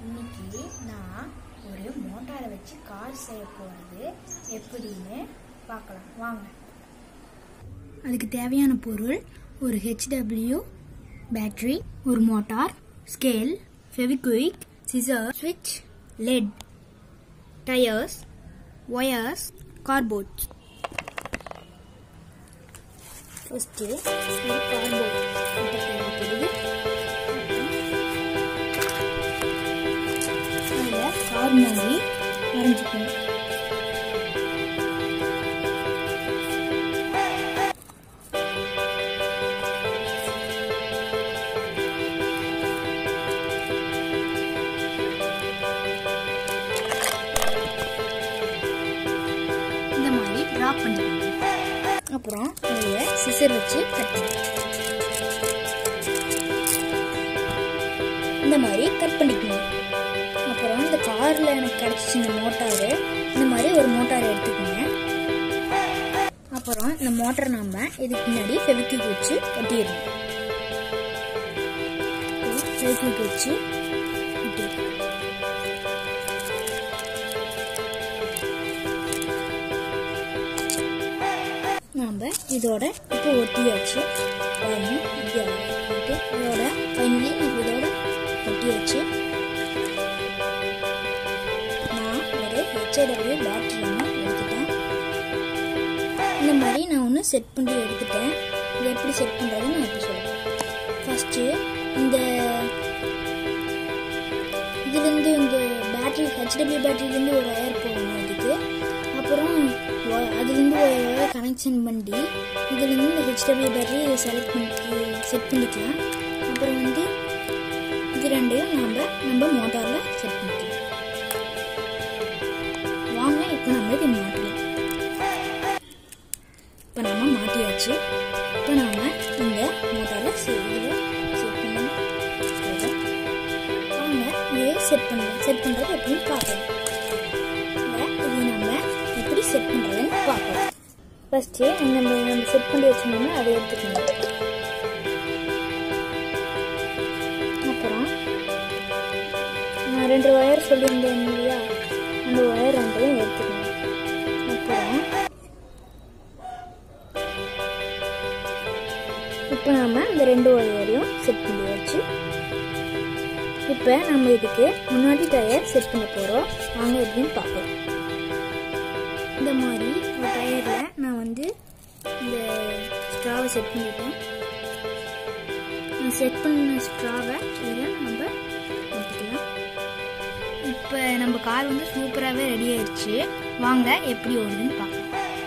இன்னைக்கு நான் ஒரு மோட்டாரை வச்சு கார் செய்ய போகிறது எப்படின்னு பார்க்கலாம் வாங்க அதுக்கு தேவையான பொருள் ஒரு ஹெச்டபிள்யூ பேட்டரி ஒரு மோட்டார் ஸ்கேல் ஃபெவிக்விக் சிசர் ஸ்விட்ச் LED tyres wires cardboards first ஒரு கார்போர்ட் தேவைப்படுது அதில் கார் மாதிரி வரைஞ்சிக்கணும் இந்த மாதிரி ட்ரா பண்ணிக்கணும் அப்புறம் அதில் சிசர் வச்சு கட் பண்ணணும் இந்த மாதிரி கட் பண்ணிக்கணும் அப்புறம் இந்த காரில் எனக்கு கிடச்சிச்சு இந்த மோட்டாரு இந்த மாதிரி ஒரு மோட்டார் எடுத்துக்கோங்க அப்புறம் இந்த மோட்டரை நம்ம இதுக்கு முன்னாடி ஃபெவிக்விக் வச்சு ஒட்டிடணும் ஃபெவிக்விக் வச்சு ஒட்டிடணும் நாம் இதோட இப்போ ஒட்டியாச்சு பாருங்க இப்படி அழகா இருக்கு. இதோட ஃபைனலி நம்ம இதோட ஒட்டியாச்சு நான் ஒரு ஹெச்ஏடபிள்யூ பேட்டரி ஒன்று எடுத்துட்டேன் இந்த மாதிரி நான் ஒன்று செட் பண்ணி எடுத்துட்டேன் இதை எப்படி செட் பண்ணுறதுன்னு நான் இப்போ சொல்கிறேன் ஃபஸ்ட்டு இந்த இதுலேருந்து இந்த பேட்டரி ஹெச்டபிள்யூ பேட்டரிலேருந்து ஒரு ஒயர் போகணும் இதுக்கு அப்புறம் வ- அதுலேருந்து ஒரு ஒயர் கனெக்ஷன் பண்ணி இதுலேருந்து இந்த ஹெச்டபிள்யூ பேட்டரி செலக்ட் பண்ணி செட் பண்ணிக்கலாம் அப்புறம் வந்து இது ரெண்டையும் நம்ம நம்ம மோட்டாரில் செட் பண்ணிக்கலாம் வாங்க இப்போ நம்ம இதை மாட்டலாம் இப்போ நம்ம மாட்டியாச்சு இப்போ நாம இந்த மோட்டாரில் இதில் செட் பண்ணி அவ்வளவுதான். வாங்க இதை செட் பண்ணலாம் செட் பண்ணுறது எப்படின்னு பார்க்கலாம் இதை இது நம்ம எப்படி செட் பண்ணுறதுன்னு பார்க்கலாம் ஃபஸ்ட்டு நம்ம நம்ம செட் பண்ணி வச்சிருந்தோம்னா அதை எடுத்துக்கணும் அப்புறம் நான் ரெண்டு ஒயர் சொல்லியிருந்தேன் இல்லையா அந்த ஒயர் ரெண்டையும் எடுத்துக்கணும் அப்புறம் இப்போ நாம இந்த ரெண்டு ஒயரையும் செட் பண்ணி வச்சு இப்போ நம்ம இதுக்கு முன்னாடி டயர் செட் பண்ண போகிறோம் வாங்க எப்படின்னு பார்க்கலாம் இந்த மாதிரி ஒரு டயரில் நான் வந்து இந்த ஸ்ட்ராவை செட் பண்ணிட்டேன் நான் செட் பண்ண ஸ்ட்ராவை இதில் நம்ம ஊற்றிக்கலாம் இப்போ நம்ம கார் வந்து சூப்பராகவே ரெடி ஆயிடுச்சு வாங்க எப்படி ஓடுதுன்னு பார்க்கலாம்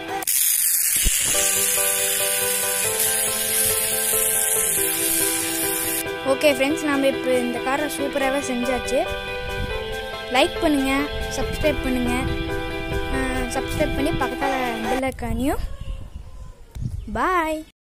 ஓகே ஃப்ரெண்ட்ஸ் நாம் இப்போ இந்த காரை சூப்பராகவே செஞ்சாச்சு லைக் பண்ணுங்கள் சப்ஸ்கிரைப் பண்ணுங்கள் சப்ஸ்கிரைப் பண்ணி பக்கத்தில் பெல் ஐக்கானையும் பாய்